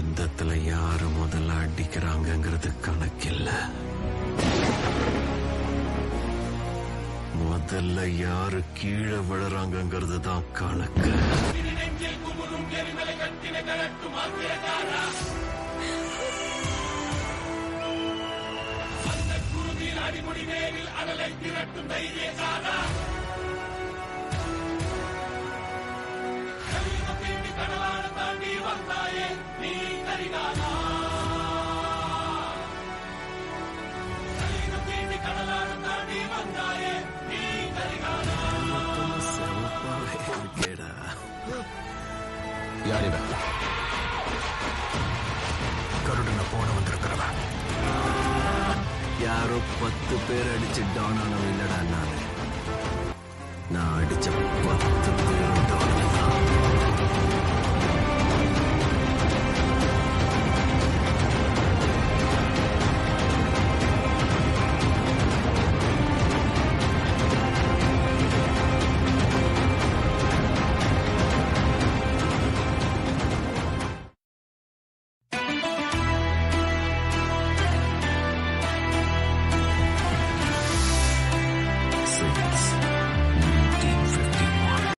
யுத்தத்துல யாரு முதல்ல அடிக்கிறாங்கங்கிறது கணக்கில்ல முதல்ல யாரு கீழே விழுறாங்கங்கிறது தான் கணக்கு சிவப்பாவே இருக்கேடா யார் இவன் கருடனை போன வந்திருக்கிறவன் யாரோ பத்து பேர் அடிச்சு டவுன் ஆனவன் இல்லடா நானு நான் அடிச்ச பத்து